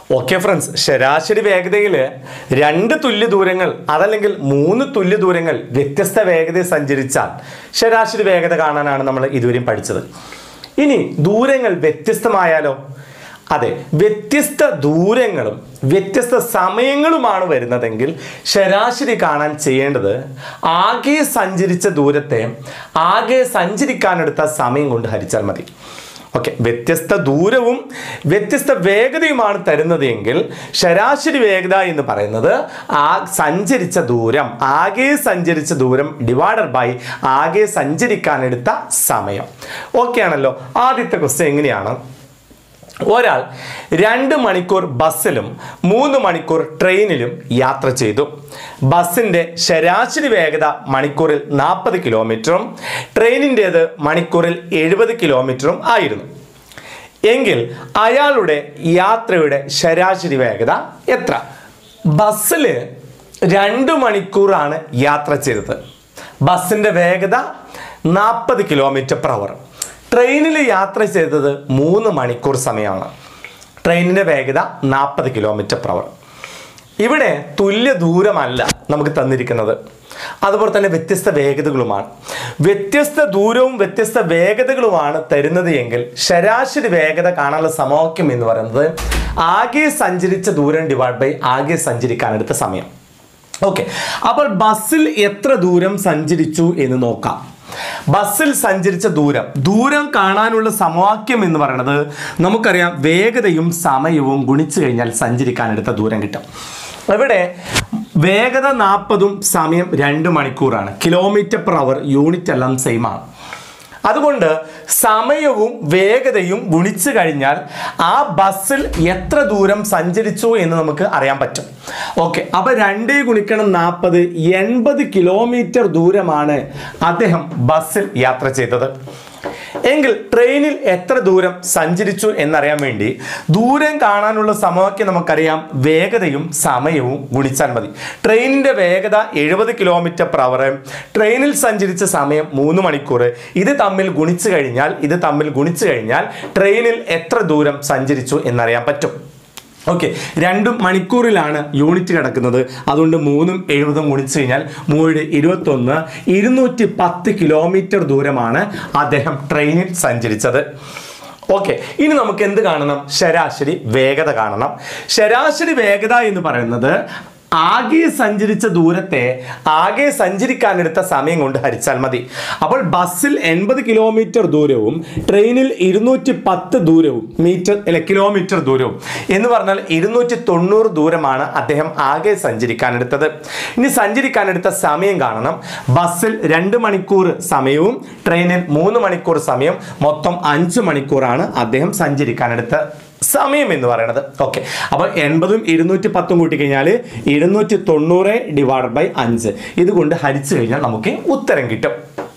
okay friends ശരാശരി വേഗതയിൽ രണ്ട് തുല്യ ദൂരങ്ങൾ അതല്ലെങ്കിൽ മൂന്ന് തുല്യ ദൂരങ്ങൾ വ്യത്യസ്ത വേഗതയിൽ സഞ്ചരിച്ചാൽ ശരാശരി വേഗത കാണാനാണ് നമ്മൾ ഇതുവരെയും പഠിച്ചത് ഇനി ദൂരങ്ങൾ വ്യത്യസ്തമായാലോ അതെ വ്യത്യസ്ത ദൂരങ്ങളും വ്യത്യസ്ത സമയങ്ങളുമാണ് വരുന്നതെങ്കിൽ ശരാശരി കാണാൻ ചെയ്യേണ്ടത് ആകെ സഞ്ചരിച്ച ദൂരത്തെ ആകെ സഞ്ചരിക്കാനെടുത്ത സമയം കൊണ്ട് ഹരിച്ചാൽ മതി ഓക്കെ വ്യത്യസ്ത ദൂരവും വ്യത്യസ്ത വേഗതയുമാണ് തരുന്നത് എങ്കിൽ ശരാശരി വേഗത എന്ന് പറയുന്നത് ആ സഞ്ചരിച്ച ദൂരം ആകെ സഞ്ചരിച്ച ദൂരം ഡിവൈഡഡ് ബൈ ആകെ സഞ്ചരിക്കാനെടുത്ത സമയം ഓക്കെ ആണല്ലോ ആദ്യത്തെ ക്വസ്റ്റ്യൻ എങ്ങനെയാണ് ഒരാൾ രണ്ട് മണിക്കൂർ ബസ്സിലും മൂന്ന് മണിക്കൂർ ട്രെയിനിലും യാത്ര ചെയ്തു ബസ്സിൻ്റെ ശരാശരി വേഗത മണിക്കൂറിൽ നാൽപ്പത് കിലോമീറ്ററും ട്രെയിനിൻ്റേത് മണിക്കൂറിൽ എഴുപത് കിലോമീറ്ററും ആയിരുന്നു എങ്കിൽ അയാളുടെ യാത്രയുടെ ശരാശരി വേഗത എത്ര ബസ്സിൽ രണ്ട് മണിക്കൂറാണ് യാത്ര ചെയ്തത് ബസ്സിൻ്റെ വേഗത നാൽപ്പത് കിലോമീറ്റർ പെർ അവർ ട്രെയിനിൽ യാത്ര ചെയ്തത് മൂന്ന് മണിക്കൂർ സമയമാണ് ട്രെയിനിൻ്റെ വേഗത നാൽപ്പത് കിലോമീറ്റർ പെർ അവർ ഇവിടെ തുല്യ ദൂരമല്ല നമുക്ക് തന്നിരിക്കുന്നത് അതുപോലെ തന്നെ വ്യത്യസ്ത വേഗതകളുമാണ് വ്യത്യസ്ത ദൂരവും വ്യത്യസ്ത വേഗതകളുമാണ് തരുന്നത് എങ്കിൽ ശരാശരി വേഗത കാണാനുള്ള സമവാക്യം എന്ന് പറയുന്നത് ആകെ സഞ്ചരിച്ച ദൂരം ഡിവൈഡ് ബൈ ആകെ സഞ്ചരിക്കാനെടുത്ത സമയം ഓക്കെ അപ്പോൾ ബസ്സിൽ എത്ര ദൂരം സഞ്ചരിച്ചു എന്ന് നോക്കാം ബസ്സിൽ സഞ്ചരിച്ച ദൂരം ദൂരം കാണാനുള്ള സമവാക്യം എന്ന് പറയുന്നത് നമുക്കറിയാം വേഗതയും സമയവും ഗുണിച്ചു കഴിഞ്ഞാൽ സഞ്ചരിക്കാനെടുത്ത ദൂരം കിട്ടും ഇവിടെ വേഗത നാൽപ്പതും സമയം രണ്ട് മണിക്കൂറാണ് കിലോമീറ്റർ പെർ അവർ യൂണിറ്റ് എല്ലാം സെയിം ആണ് അതുകൊണ്ട് സമയവും വേഗതയും ഗുണിച്ചു കഴിഞ്ഞാൽ ആ ബസ്സിൽ എത്ര ദൂരം സഞ്ചരിച്ചു എന്ന് നമുക്ക് അറിയാൻ പറ്റും ഓക്കെ അപ്പൊ രണ്ടേ ഗുണിക്കണം നാൽപ്പത് എൺപത് കിലോമീറ്റർ ദൂരമാണ് അദ്ദേഹം ബസ്സിൽ യാത്ര ചെയ്തത് എങ്കിൽ ട്രെയിനിൽ എത്ര ദൂരം സഞ്ചരിച്ചു എന്നറിയാൻ വേണ്ടി ദൂരം കാണാനുള്ള സമവാക്യം നമുക്കറിയാം വേഗതയും സമയവും ഗുണിച്ചാൽ മതി ട്രെയിനിൻ്റെ വേഗത എഴുപത് കിലോമീറ്റർ പെർ അവർ ട്രെയിനിൽ സഞ്ചരിച്ച സമയം മൂന്ന് മണിക്കൂർ ഇത് തമ്മിൽ ഗുണിച്ചു കഴിഞ്ഞാൽ ഇത് തമ്മിൽ ഗുണിച്ചു കഴിഞ്ഞാൽ ട്രെയിനിൽ എത്ര ദൂരം സഞ്ചരിച്ചു എന്നറിയാൻ പറ്റും ഓക്കെ രണ്ട് മണിക്കൂറിലാണ് യൂണിറ്റ് കിടക്കുന്നത് അതുകൊണ്ട് മൂന്നും എഴുപതും ഗുണിച്ചു കഴിഞ്ഞാൽ മൂന്ന് ഇരുപത്തൊന്ന് ഇരുന്നൂറ്റി പത്ത് കിലോമീറ്റർ ദൂരമാണ് അദ്ദേഹം ട്രെയിനിൽ സഞ്ചരിച്ചത് ഓക്കെ ഇനി നമുക്ക് എന്ത് കാണണം ശരാശരി വേഗത കാണണം ശരാശരി വേഗത എന്ന് പറയുന്നത് ആകെ സഞ്ചരിച്ച ദൂരത്തെ ആകെ സഞ്ചരിക്കാനെടുത്ത സമയം കൊണ്ട് ഹരിച്ചാൽ മതി അപ്പോൾ ബസ്സിൽ എൺപത് കിലോമീറ്റർ ദൂരവും ട്രെയിനിൽ ഇരുന്നൂറ്റി പത്ത് ദൂരവും മീറ്റർ അല്ലെ കിലോമീറ്റർ ദൂരവും എന്ന് പറഞ്ഞാൽ ഇരുന്നൂറ്റി തൊണ്ണൂറ് ദൂരമാണ് അദ്ദേഹം ആകെ സഞ്ചരിക്കാനെടുത്തത് ഇനി സഞ്ചരിക്കാനെടുത്ത സമയം കാണണം ബസ്സിൽ രണ്ട് മണിക്കൂർ സമയവും ട്രെയിനിൽ മൂന്ന് മണിക്കൂർ സമയം മൊത്തം അഞ്ച് മണിക്കൂറാണ് അദ്ദേഹം സഞ്ചരിക്കാനെടുത്ത സമയം എന്ന് പറയുന്നത് ഓക്കെ അപ്പോൾ എൺപതും ഇരുന്നൂറ്റി പത്തും കൂട്ടി കഴിഞ്ഞാൽ ഇരുന്നൂറ്റി തൊണ്ണൂറ് ഡിവൈഡ് ബൈ അഞ്ച് ഇതുകൊണ്ട് ഹരിച്ചു കഴിഞ്ഞാൽ നമുക്ക് ഉത്തരം കിട്ടും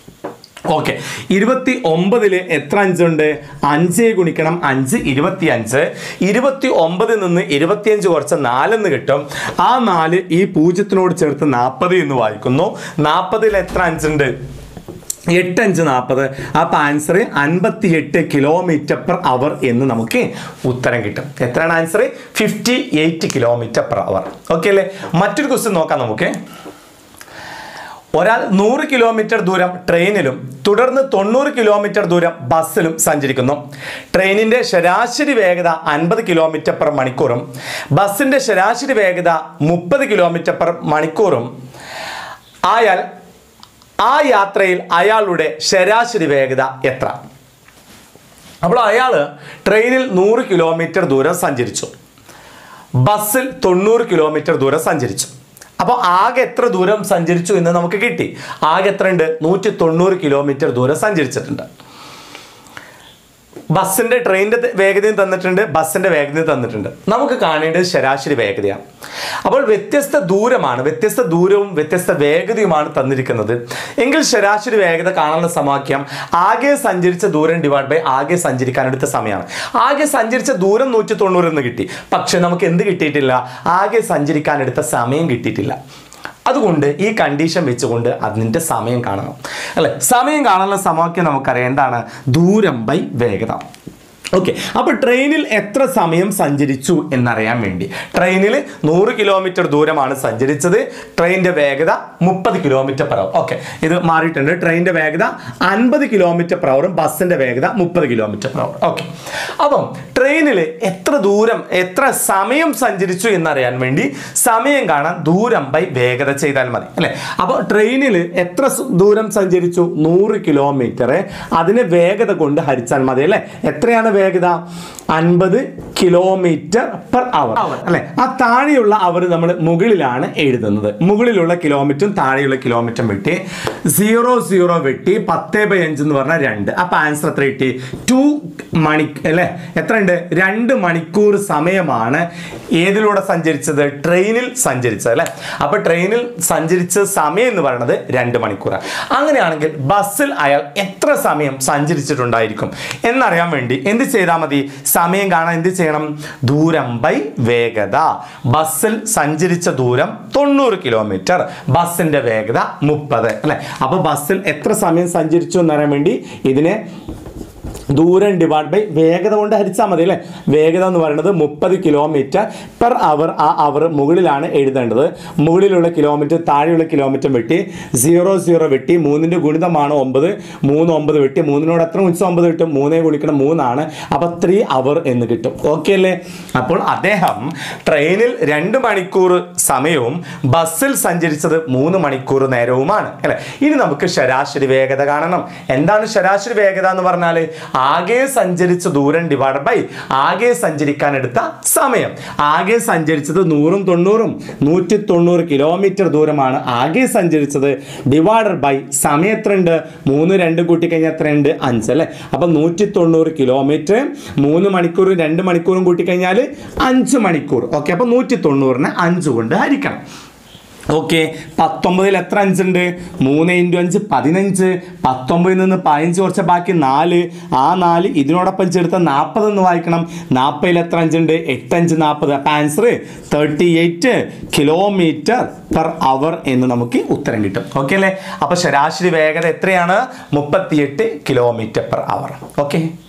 ഓക്കെ ഇരുപത്തി ഒമ്പതില് എത്ര അഞ്ചുണ്ട് അഞ്ച് ഗുണിക്കണം അഞ്ച് ഇരുപത്തി അഞ്ച് ഇരുപത്തി ഒമ്പതിൽ നിന്ന് ഇരുപത്തിയഞ്ച് കുറച്ച് നാലെന്ന് കിട്ടും ആ നാല് ഈ പൂജ്യത്തിനോട് ചേർത്ത് നാൽപ്പത് എന്ന് വായിക്കുന്നു നാൽപ്പതിൽ എത്ര അഞ്ചുണ്ട് എട്ട് അഞ്ച് നാൽപ്പത് അപ്പം ആൻസർ അൻപത്തി എട്ട് കിലോമീറ്റർ പെർ അവർ എന്ന് നമുക്ക് ഉത്തരം കിട്ടും എത്രയാണ് answer fifty eight kilometre per hour okay അല്ലേ മറ്റൊരു ക്വസ്റ്റ്യൻ നോക്കാം നമുക്ക് ഒരാൾ നൂറ് കിലോമീറ്റർ ദൂരം ട്രെയിനിലും തുടർന്ന് തൊണ്ണൂറ് കിലോമീറ്റർ ദൂരം ബസ്സിലും സഞ്ചരിക്കുന്നു ട്രെയിനിന്റെ ശരാശരി വേഗത അൻപത് കിലോമീറ്റർ പെർ മണിക്കൂറും ബസ്സിന്റെ ശരാശരി വേഗത മുപ്പത് കിലോമീറ്റർ പെർ മണിക്കൂറും ആയാൽ ആ യാത്രയിൽ അയാളുടെ ശരാശരി വേഗത എത്ര അപ്പോൾ അയാൾ ട്രെയിനിൽ നൂറ് കിലോമീറ്റർ ദൂരം സഞ്ചരിച്ചു ബസ്സിൽ തൊണ്ണൂറ് കിലോമീറ്റർ ദൂരം സഞ്ചരിച്ചു അപ്പോൾ ആകെ എത്ര ദൂരം സഞ്ചരിച്ചു എന്ന് നമുക്ക് കിട്ടി ആകെ എത്ര ഉണ്ട് നൂറ്റി തൊണ്ണൂറ് കിലോമീറ്റർ ദൂരം സഞ്ചരിച്ചിട്ടുണ്ട് ബസ്സിന്റെ ട്രെയിനിന്റെ വേഗതയും തന്നിട്ടുണ്ട് ബസ്സിന്റെ വേഗതയും തന്നിട്ടുണ്ട് നമുക്ക് കാണേണ്ടത് ശരാശരി വേഗതയാണ് അപ്പോൾ വ്യത്യസ്ത ദൂരമാണ് വ്യത്യസ്ത ദൂരവും വ്യത്യസ്ത വേഗതയുമാണ് തന്നിരിക്കുന്നത് എങ്കിൽ ശരാശരി വേഗത കാണാനുള്ള സമവാക്യം ആകെ സഞ്ചരിച്ച ദൂരം ഡിവൈഡ് ബൈ ആകെ സഞ്ചരിക്കാനെടുത്ത സമയമാണ് ആകെ സഞ്ചരിച്ച ദൂരം നൂറ്റി തൊണ്ണൂറ് എന്ന് കിട്ടി പക്ഷെ നമുക്ക് എന്ത് കിട്ടിയിട്ടില്ല ആകെ സഞ്ചരിക്കാനെടുത്ത സമയം കിട്ടിയിട്ടില്ല അതുകൊണ്ട് ഈ കണ്ടീഷൻ വെച്ചുകൊണ്ട് അതിൻ്റെ സമയം കാണണം അല്ലെ സമയം കാണാനുള്ള സമവാക്യം നമുക്കറിയാം എന്താണ് ദൂരം ബൈ വേഗത ഓക്കെ അപ്പോൾ ട്രെയിനിൽ എത്ര സമയം സഞ്ചരിച്ചു എന്നറിയാൻ വേണ്ടി ട്രെയിനിൽ നൂറ് കിലോമീറ്റർ ദൂരമാണ് സഞ്ചരിച്ചത് ട്രെയിനിന്റെ വേഗത മുപ്പത് കിലോമീറ്റർ പെർ അവർ ഓക്കെ ഇത് മാറിയിട്ടുണ്ട് ട്രെയിനിന്റെ വേഗത അൻപത് കിലോമീറ്റർ പെർ അവറും ബസ്സിന്റെ വേഗത മുപ്പത് കിലോമീറ്റർ പെർ അവർ ഓക്കെ അപ്പം ട്രെയിനിൽ എത്ര ദൂരം എത്ര സമയം സഞ്ചരിച്ചു എന്നറിയാൻ വേണ്ടി സമയം കാണാൻ ദൂരം ബൈ വേഗത ചെയ്താൽ മതി അല്ലെ അപ്പോൾ ട്രെയിനിൽ എത്ര സ് ദൂരം സഞ്ചരിച്ചു നൂറ് കിലോമീറ്റർ അതിനെ വേഗത കൊണ്ട് ഹരിച്ചാൽ മതി അല്ലെ എത്രയാണ് വേഗത അൻപത് കിലോമീറ്റർ പെർ അവർ അല്ലെ ആ താഴെയുള്ള അവർ നമ്മൾ മുകളിലാണ് എഴുതുന്നത് മുകളിലുള്ള കിലോമീറ്ററും താഴെയുള്ള കിലോമീറ്ററും വെട്ടി സീറോ സീറോ വെട്ടി പത്ത് ബൈ അഞ്ച് എന്ന് പറഞ്ഞാൽ രണ്ട് അപ്പൊ ആൻസർ എത്ര കിട്ടി ടു മണി അല്ലെ എത്ര ഉണ്ട് രണ്ട് മണിക്കൂർ സമയമാണ് ഏതിലൂടെ സഞ്ചരിച്ചത് ട്രെയിനിൽ സഞ്ചരിച്ചത് അല്ലെ അപ്പൊ ട്രെയിനിൽ സഞ്ചരിച്ച സമയം എന്ന് പറയുന്നത് രണ്ട് മണിക്കൂറാണ് അങ്ങനെയാണെങ്കിൽ ബസ്സിൽ അയാൾ എത്ര സമയം സഞ്ചരിച്ചിട്ടുണ്ടായിരിക്കും എന്നറിയാൻ വേണ്ടി എന്ത് ചെയ്താൽ മതി സമയം കാണാൻ എന്ത് ചെയ്യണം ദൂരം ബൈ വേഗത ബസ്സിൽ സഞ്ചരിച്ച ദൂരം തൊണ്ണൂറ് കിലോമീറ്റർ ബസ്സിന്റെ വേഗത മുപ്പത് അല്ലെ അപ്പൊ ബസ്സിൽ എത്ര സമയം സഞ്ചരിച്ചു എന്നറിയാൻ വേണ്ടി ഇതിനെ ദൂരം ഡിവൈഡ് ബൈ വേഗത കൊണ്ട് ഹരിച്ചാൽ മതി അല്ലേ വേഗത എന്ന് പറയുന്നത് മുപ്പത് കിലോമീറ്റർ പെർ അവർ ആ അവർ മുകളിലാണ് എഴുതേണ്ടത് മുകളിലുള്ള കിലോമീറ്റർ താഴെയുള്ള കിലോമീറ്റർ വെട്ടി സീറോ സീറോ വെട്ടി മൂന്നിൻ്റെ ഗുണിതമാണ് ഒമ്പത് മൂന്ന് ഒമ്പത് വെട്ടി മൂന്നിനോട് എത്ര ഗുണിച്ച ഒമ്പത് കിട്ടും മൂന്നേ ഗുണിക്കണം മൂന്നാണ് അപ്പോൾ ത്രീ അവർ എന്ന് കിട്ടും ഓക്കെ അല്ലേ അപ്പോൾ അദ്ദേഹം ട്രെയിനിൽ രണ്ട് മണിക്കൂർ സമയവും ബസ്സിൽ സഞ്ചരിച്ചത് മൂന്ന് മണിക്കൂർ നേരവുമാണ് അല്ലെ ഇനി നമുക്ക് ശരാശരി വേഗത കാണണം എന്താണ് ശരാശരി വേഗത എന്ന് പറഞ്ഞാൽ ആകെ സഞ്ചരിച്ച ദൂരം ഡിവൈഡ് ബൈ ആകെ സഞ്ചരിക്കാൻ എടുത്ത സമയം ആകെ സഞ്ചരിച്ചത് നൂറും തൊണ്ണൂറും നൂറ്റി തൊണ്ണൂറ് കിലോമീറ്റർ ദൂരമാണ് ആകെ സഞ്ചരിച്ചത് ഡിവൈഡഡ് ബൈ സമയം എത്ര ഉണ്ട് മൂന്ന് രണ്ട് കൂട്ടിക്കഴിഞ്ഞാൽ എത്രയുണ്ട് അഞ്ച് അല്ലേ അപ്പം നൂറ്റി തൊണ്ണൂറ് കിലോമീറ്റർ മൂന്ന് മണിക്കൂറും രണ്ട് മണിക്കൂറും കൂട്ടിക്കഴിഞ്ഞാൽ അഞ്ച് മണിക്കൂർ ഓക്കെ അപ്പം നൂറ്റി തൊണ്ണൂറിന് അഞ്ച് കൊണ്ട് ഹരിക്കണം ഓക്കെ പത്തൊമ്പതിൽ എത്ര അഞ്ചുണ്ട് മൂന്ന് ഇൻറ്റു അഞ്ച് പതിനഞ്ച് പത്തൊമ്പതിൽ നിന്ന് പതിനഞ്ച് കുറച്ച ബാക്കി നാല് ആ നാല് ഇതിനോടൊപ്പം ചേർത്ത് നാൽപ്പത് എന്ന് വായിക്കണം നാൽപ്പതിൽ എത്ര അഞ്ചുണ്ട് എട്ട് അഞ്ച് നാൽപ്പത് അപ്പം answer thirty eight kilometre per hour എന്ന് നമുക്ക് ഉത്തരം കിട്ടും ഓക്കെ അല്ലേ അപ്പോൾ ശരാശരി വേഗത എത്രയാണ് മുപ്പത്തിയെട്ട് കിലോമീറ്റർ പെർ അവർ ഓക്കെ